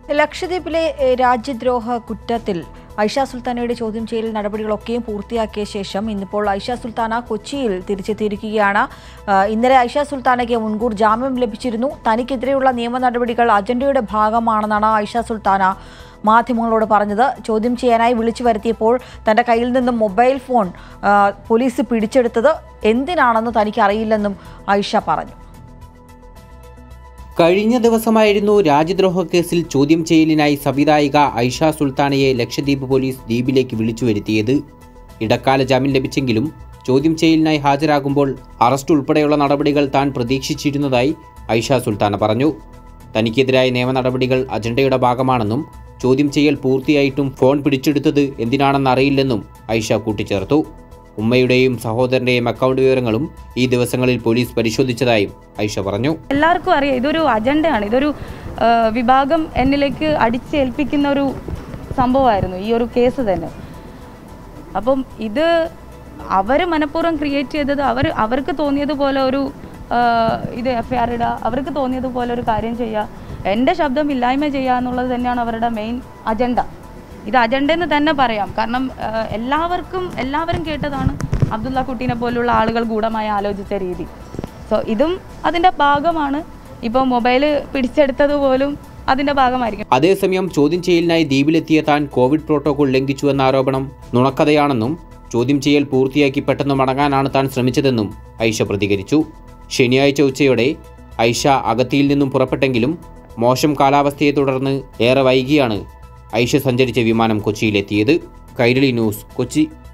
ലക്ഷദ്വീപിലെ എ, രാജ്യദ്രോഹ കുറ്റത്തിൽ ഐഷ സുൽത്താനയുടെ ചോദ്യം ചെയ്യൽ നടപടികളൊക്കെയും പൂർത്തിയാക്കിയ ശേഷം ഇന്നിപ്പോൾ ഐഷ സുൽത്താന കൊച്ചിയിൽ തിരിച്ചെത്തിയിരിക്കുകയാണ് ആ, ഇന്നലെ ഐഷ സുൽത്താനയ്ക്ക് മുൻകൂർ ജാമ്യം ലഭിച്ചിരുന്നു തനിക്കെതിരെയുള്ള നിയമ നടപടികൾ അജണ്ടയുടെ ഭാഗമാണെന്നാണ് ഐഷ സുൽത്താന മാധ്യമങ്ങളോട് പറഞ്ഞത് ചോദ്യം ചെയ്യാനായി വിളിച്ചു വരുത്തിയപ്പോൾ തന്റെ കയ്യിൽ നിന്നും മൊബൈൽ ഫോൺ ആ, പോലീസ് പിടിച്ചെടുത്തത് എന്തിനാണെന്ന് തനിക്ക് അറിയില്ലെന്നും ഐഷ പറഞ്ഞു കഴിഞ്ഞ ദിവസമായിരുന്നു രാജ്യദ്രോഹ കേസിൽ ചോദ്യം ചെയ്യലിനായി സംവിധായിക ഐഷ സുൽത്താനയെ ലക്ഷദ്വീപ് പോലീസ് ദ്വീപിലേക്ക് വിളിച്ചു വരുത്തിയത് ഇടക്കാല ജാമ്യം ലഭിച്ചെങ്കിലും ചോദ്യം ചെയ്യലിനായി ഹാജരാകുമ്പോൾ അറസ്റ്റ് ഉൾപ്പെടെയുള്ള നടപടികൾ താൻ പ്രതീക്ഷിച്ചിരുന്നതായി ഐഷ സുൽത്താന പറഞ്ഞു തനിക്കെതിരായ നിയമ നടപടികൾ അജണ്ടയുടെ ഭാഗമാണെന്നും ചോദ്യം ചെയ്യൽ പൂർത്തിയായിട്ടും ഫോൺ പിടിച്ചെടുത്തത് എന്തിനാണെന്നറിയില്ലെന്നും ഐഷ കൂട്ടിച്ചേർത്തു ഉമ്മയുടെയും സഹോദരന്റെയും അക്കൗണ്ട് വിവരങ്ങളും ഈ ദിവസങ്ങളിൽ പോലീസ് പരിശോധിച്ചതായും ഐഷ പറഞ്ഞു എല്ലാവർക്കും അറിയാം ഇതൊരു അജണ്ടയാണ് ഇതൊരു ആ, വിഭാഗം എന്നിലേക്ക് അടിച്ചേൽപ്പിക്കുന്ന ഒരു സംഭവമായിരുന്നു ഈ ഒരു കേസ് തന്നെ അപ്പം ഇത് അവർ മനഃപൂർവ്വം ക്രിയേറ്റ് ചെയ്തത് അവർ അവർക്ക് തോന്നിയതുപോലെ ഒരു ആ, ഇത് എഫ് ഐ ആർ ഇടുക അവർക്ക് തോന്നിയതുപോലെ ഒരു കാര്യം ചെയ്യുക എൻ്റെ ശബ്ദം ഇല്ലായ്മ ചെയ്യുക എന്നുള്ളത് തന്നെയാണ് അവരുടെ മെയിൻ അജണ്ട ഇത് അജണ്ട എന്ന് തന്നെ പറയാം കാരണം ആ, എല്ലാവർക്കും എല്ലാവരും കേട്ടതാണ് അബ്ദുള്ള കുട്ടീനെ പോലുള്ള ആളുകൾ ഗൂഢമായി ആലോചിച്ച രീതി സോ ഇതും അതിൻ്റെ ഭാഗമാണ് ഇപ്പോൾ മൊബൈൽ പിടിച്ചെടുത്തത് പോലും അതിൻ്റെ ഭാഗമായിരിക്കും അതേസമയം ചോദ്യം ചെയ്യലിനായി ദ്വീപിലെത്തിയ താൻ കോവിഡ് പ്രോട്ടോകോൾ ലംഘിച്ചുവെന്ന ആരോപണം നുണക്കഥയാണെന്നും ചോദ്യം ചെയ്യൽ പൂർത്തിയാക്കി പെട്ടെന്ന് മടങ്ങാനാണ് താൻ ശ്രമിച്ചതെന്നും ഐഷ പ്രതികരിച്ചു ശനിയാഴ്ച ഉച്ചയോടെ ഐഷ അഗത്തിയിൽ നിന്നും പുറപ്പെട്ടെങ്കിലും മോശം കാലാവസ്ഥയെ തുടർന്ന് ഏറെ വൈകിയാണ് ഐഷ സഞ്ചരിച്ച വിമാനം കൊച്ചിയിലെത്തിയത് കൈരളി ന്യൂസ് കൊച്ചി